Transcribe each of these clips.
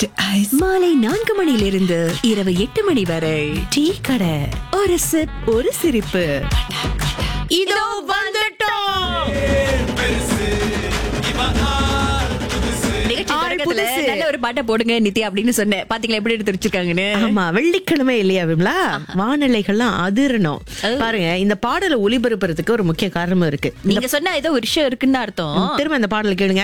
மாலை நான்கு மணியிலிருந்து இரவு எட்டு மணி வரை டீ கடை ஒரு சிப் ஒரு சிரிப்பு இதோ வந்துட்டோம் நிகழ்ச்சி ஆள் தொடக்கத்துல புதுசு. நல்ல ஒரு பாட்டை போடுங்க நித்யா அப்படின்னு சொன்னேன் பாத்தீங்களா எப்படி எடுத்து வச்சிருக்காங்கன்னு ஆமா வெள்ளிக்கிழமை இல்லையா விமலா வானிலைகள்லாம் அதிரணும் பாருங்க இந்த பாடலை ஒளிபரப்புறதுக்கு ஒரு முக்கிய காரணமும் இருக்கு நீங்க சொன்னா ஏதோ ஒரு விஷயம் இருக்குன்னு அர்த்தம் திரும்ப இந்த பாடலை கேளுங்க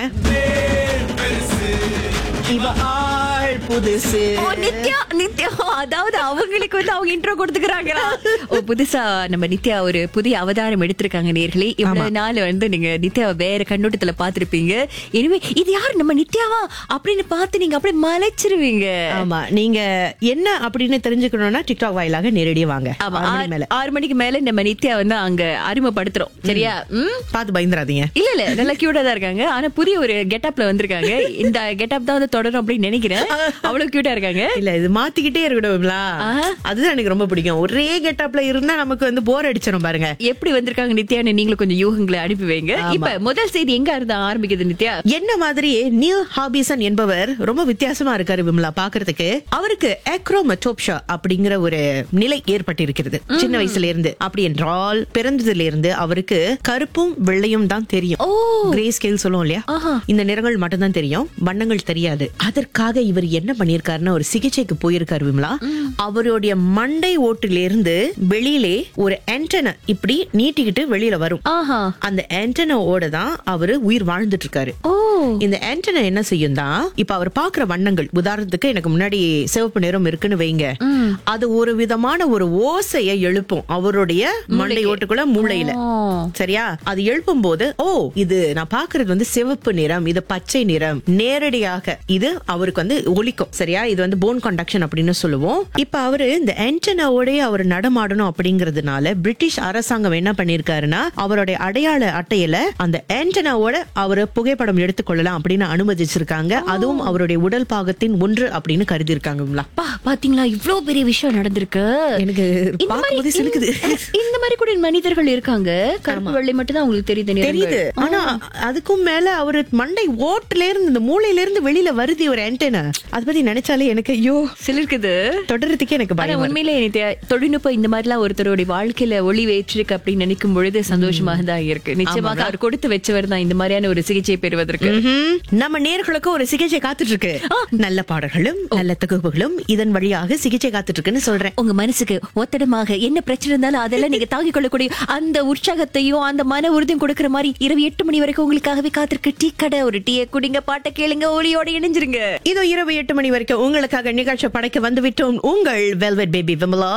இவ ஆள் புதுசு ஓ நித்யா நித்யா அதாவது அவங்களுக்கு வந்து அவங்க இன்ட்ரோ கொடுத்துக்கிறாங்களா ஓ புதுசா நம்ம நித்யா ஒரு புதிய அவதாரம் எடுத்திருக்காங்க நேர்களே இவ்வளவு நாள் வந்து நீங்க நித்யாவை வேற கண்ணோட்டத்துல பாத்திருப்பீங்க இனிமே இது யாரு நம்ம நித்யாவா அப்படின்னு பார்த்து நீங்க அப்படியே மலைச்சிருவீங்க ஆமா நீங்க என்ன அப்படின்னு தெரிஞ்சுக்கணும்னா டிக்டாக் வாயிலாக நேரடியா வாங்க ஆமா ஆறு மணி ஆறு- மேல ஆறு மணிக்கு மேல நம்ம நித்யா வந்து அங்க அறிமுகப்படுத்துறோம் சரியா ம் பார்த்து பயந்துராதீங்க இல்ல இல்ல நல்லா கியூட்டா தான் இருக்காங்க ஆனா புதிய ஒரு கெட்டப்ல வந்திருக்காங்க இந்த கெட்டப் தான் வந்து தொடரும் அப்படின்னு நினைக்கிறேன் அவ்வளவு கியூட்டா இருக்காங்க இல்ல இது மாத்திக்கிட்டே இருக்கணும் விமலா ஆஹா. அதுதான் எனக்கு ரொம்ப பிடிக்கும் ஒரே கெட்டப்ல இருந்தா நமக்கு வந்து போர் அடிச்சிடும் பாருங்க எப்படி வந்திருக்காங்க நித்யான்னு நீங்களும் கொஞ்சம் யூகங்களை அனுப்பி வைங்க இப்ப முதல் செய்தி எங்க இருந்து ஆரம்பிக்குது நித்யா என்ன மாதிரி நியூ ஹாபிசன் என்பவர் ரொம்ப வித்தியாசமா இருக்காரு விமலா பாக்குறதுக்கு அவருக்கு ஆக்ரோமட்டோப்ஷா அப்படிங்கிற ஒரு நிலை ஏற்பட்டிருக்கிறது சின்ன வயசுல இருந்து அப்படி என்றால் பிறந்ததுல இருந்து அவருக்கு கருப்பும் வெள்ளையும் தான் தெரியும் ஓ கிரே ஸ்கேல் சொல்லுவோம் இல்லையா ஆஹா. இந்த நிறங்கள் மட்டும்தான் தெரியும் வண்ணங்கள் தெரியாது அதற்காக இவர் என்ன பண்ணிருக்காருன்னா ஒரு சிகிச்சைக்கு போயிருக்காரு விமலா அவருடைய மண்டை ஓட்டிலிருந்து வெளியிலே ஒரு ஆண்டனா இப்படி நீட்டிக்கிட்டு வெளியில வரும் ஆஹா அந்த ஆண்டனாவோட தான் அவரு உயிர் வாழ்ந்துட்டு இருக்காரு ஓ இந்த ஆண்டனா என்ன செய்யும் தான் இப்ப அவர் பாக்குற வண்ணங்கள் உதாரணத்துக்கு எனக்கு முன்னாடி சிவப்பு நிறம் இருக்குன்னு வைங்க அது ஒரு விதமான ஒரு ஓசையை எழுப்பும் அவருடைய மண்டை ஓட்டுக்குள்ள மூளையில ஓ. சரியா அது எழுப்பும் போது ஓ இது நான் பாக்குறது வந்து சிவப்பு நிறம் இது பச்சை நிறம் நேரடியாக இது அவருக்கு வந்து ஒலிக்கும் சரியா இது வந்து போன் கண்டக்ஷன் அப்படின்னு சொல்லுவோம் இப்ப அவரு இந்த ஆண்டனாவோடய அவர் நடமாடணும் அப்படிங்கறதுனால பிரிட்டிஷ் அரசாங்கம் என்ன பண்ணிருக்காருன்னா அவருடைய அடையாள அட்டையில அந்த ஆண்டனாவோட அவரு புகைப்படம் எடுத்துக்கொள்ளலாம் அப்படின்னு அனுமதிச்சிருக்காங்க அதுவும் அவருடைய உடல் பாகத்தின் ஒன்று அப்படின்னு கருதி இருக்காங்களா பா பாத்தீங்களா இவ்ளோ பெரிய விஷயம் நடந்திருக்கு எனக்கு இந்த பார்க்கும்போதே மாதிரி சிலுக்குது இந்த- இந்த மாதிரி கூட மனிதர்கள் இருக்காங்க கருப்பு வெள்ளை மட்டும் தான் உங்களுக்கு தெரியுது நிறங்கள். தெரியுது ஆனா அதுக்கும் மேல அவரு மண்டை ஓட்டுல இருந்து இந்த மூளையில இருந்து வெளியில வருது ஒரு ஆண்டனா அத பத்தி நினைச்சாலே எனக்கு ஐயோ சிலிர்க்குது தொடர்றதுக்கே எனக்கு ஆனா பயம் வருது. உண்மையிலே நித்யா தொழில்நுட்பம் இந்த மாதிரிலாம் ஒருத்தருடைய வாழ்க்கையில ஒளி வேற்றிருக்கு அப்படின்னு நினைக்கும் பொழுது சந்தோஷமாக தான் இருக்கு நிச்சயமாக அவர் கொடுத்து வச்சவர் தான் இந்த மாதிரியான ஒரு சிகிச்சை பெறுவதற்கு ம்ஹும். நம்ம நேர்களுக்கும் ஒரு சிகிச்சை காத்துட்டு இருக்கு நல்ல பாடல்களும் நல்ல தொகுப்புகளும் இதன் வழியாக சிகிச்சை காத்துட்டு இருக்குன்னு சொல்றேன் உங்க மனசுக்கு ஒத்தடமாக என்ன பிரச்சனை இருந்தாலும் அதெல்லாம் நீங்க தாங்கிக் கொள்ளக்கூடிய அந்த உற்சாகத்தையும் அந்த மன உறுதியும் கொடுக்கிற மாதிரி இரவு எட்டு மணி வரைக்கும் உங்களுக்காகவே காத்திருக்கு டீ கடை ஒரு டீயை குடிங்க பாட்டை கேளுங்க ஒளியோட இணைஞ்சிருங்க இதோ இரவு எட்டு மணி வரைக்கும் உங்களுக்காக நிகழ்ச்சி படைக்க வந்து விட்டோம் உங்கள் வெல்வெட் பேபி விமலா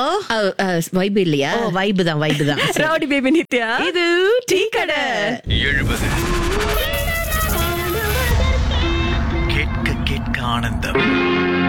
வைப் இல்லையா ஓ வைபு தான் வைபு தான் ரவுடி பேபி நித்யா இது டீ கடை எழுபது